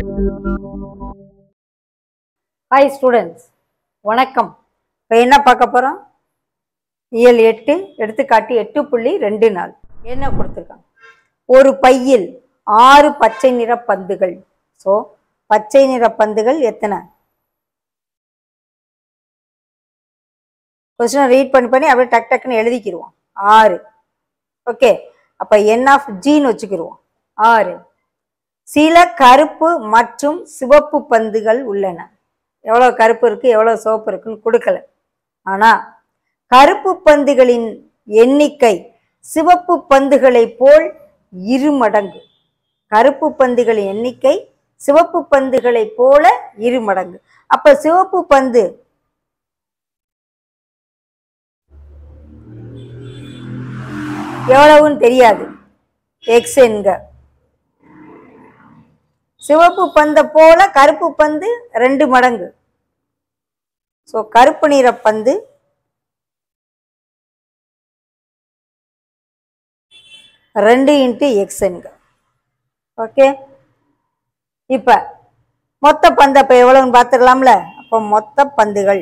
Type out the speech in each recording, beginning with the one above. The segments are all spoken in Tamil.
ஹாய் ஸ்டூடெண்ட்ஸ் வணக்கம் இப்போ என்ன பார்க்க போகிறோம் இயல் எட்டு எடுத்துக்காட்டு எட்டு புள்ளி ரெண்டு நாள் என்ன கொடுத்துருக்காங்க ஒரு பையில் ஆறு பச்சை நிற பந்துகள் ஸோ பச்சை நிற பந்துகள் எத்தனை கொஸ்டினை ரீட் பண்ணி பண்ணி அப்படியே டக் டக்குன்னு எழுதிக்கிடுவோம் ஆறு ஓகே அப்போ என் ஆஃப் ஜின்னு வச்சுக்கிடுவோம் ஆறு சில கருப்பு மற்றும் சிவப்பு பந்துகள் உள்ளன எவ்வளோ கருப்பு இருக்கு எவ்வளோ சிவப்பு இருக்குன்னு கொடுக்கல ஆனா கருப்பு பந்துகளின் எண்ணிக்கை சிவப்பு பந்துகளை போல் இரு மடங்கு கருப்பு பந்துகளின் எண்ணிக்கை சிவப்பு பந்துகளை போல இரு மடங்கு அப்ப சிவப்பு பந்து எவ்வளவுன்னு தெரியாது எக்ஸ் என்க சிவப்பு பந்தை போல கருப்பு பந்து ரெண்டு மடங்கு ஸோ கருப்பு நிற பந்து ரெண்டு இன்ட்டு எக்ஸ்ங்க ஓகே இப்போ மொத்த பந்து அப்போ எவ்வளோன்னு பார்த்துக்கலாம்ல அப்போ மொத்த பந்துகள்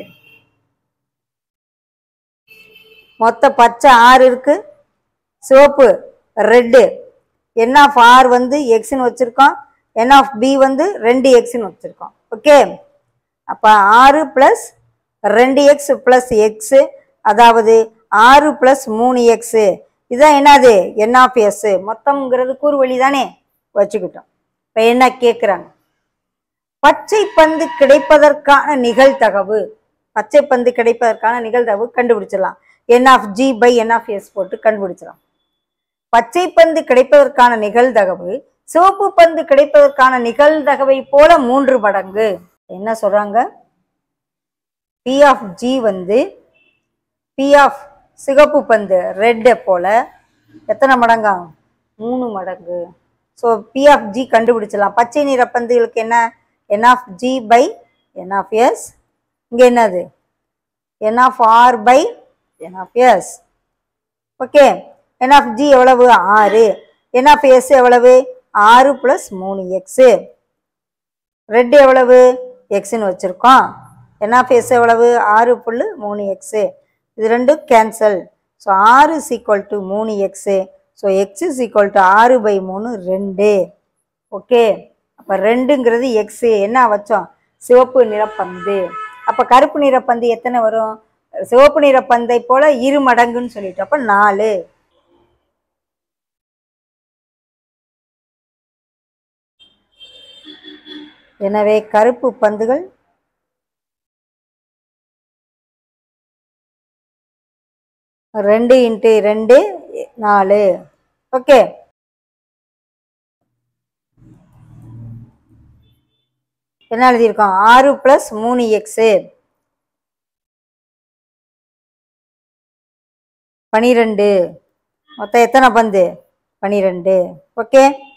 மொத்த பச்சை ஆறு இருக்கு சிவப்பு ரெட்டு என் ஆஃப் ஆர் வந்து எக்ஸ்னு வச்சுருக்கோம் என் ஆஃப் பி வந்து ரெண்டு எக்ஸ்னு வச்சுருக்கோம் ஓகே அப்போ ஆறு ப்ளஸ் ரெண்டு எக்ஸ் ப்ளஸ் எக்ஸு அதாவது ஆறு ப்ளஸ் மூணு எக்ஸு இதுதான் என்னது என் ஆஃப் எஸ் மொத்தம்ங்கிறது கூறுவழி தானே வச்சுக்கிட்டோம் இப்போ என்ன கேட்குறாங்க பச்சை பந்து கிடைப்பதற்கான நிகழ்தகவு பச்சை பந்து கிடைப்பதற்கான நிகழ்தகவு கண்டுபிடிச்சிடலாம் N of G by N of S போட்டு கண்டுபிடிச்சிடலாம் பச்சை பந்து கிடைப்பதற்கான நிகழ்தகவு சிவப்பு பந்து கிடைப்பதற்கான நிகழ்தகவை போல மூன்று மடங்கு என்ன சொல்றாங்க பி ஆஃப் ஜி வந்து பி ஆஃப் சிகப்பு பந்து ரெட்டை போல எத்தனை மடங்கா மூணு மடங்கு ஸோ பி ஆஃப் ஜி கண்டுபிடிச்சலாம் பச்சை நிற பந்துகளுக்கு என்ன N of G by N of S இங்கே என்னது N of R by N of S okay N of G எவ்வளவு ஆறு என் ஆஃப் எஸ் எவ்வளவு ஆறு ப்ளஸ் மூணு எக்ஸு ரெட் எவ்வளவு எக்ஸ்ன்னு வச்சுருக்கோம் என் ஆஃப் எஸ் எவ்வளவு ஆறு புல்லு மூணு எக்ஸு இது ரெண்டும் கேன்சல் ஸோ ஆறு இஸ் ஈக்குவல் டு மூணு x so x is equal to ஆறு பை மூணு ரெண்டு ஓகே அப்போ ரெண்டுங்கிறது எக்ஸு என்ன வச்சோம் சிவப்பு நிறப்பந்து அப்போ கருப்பு நிறப்பந்து எத்தனை வரும் சிவப்பு நிறப்பந்தை போல இரு மடங்குன்னு சொல்லிட்டு அப்போ நாலு எனவே கருப்பு பந்துகள் ரெண்டு இன்ட்டு ரெண்டு நாலு ஓகே என்ன எழுதியிருக்கோம் ஆறு ப்ளஸ் மூணு எக்ஸு பனிரெண்டு மொத்தம் எத்தனை பந்து பனிரெண்டு ஓகே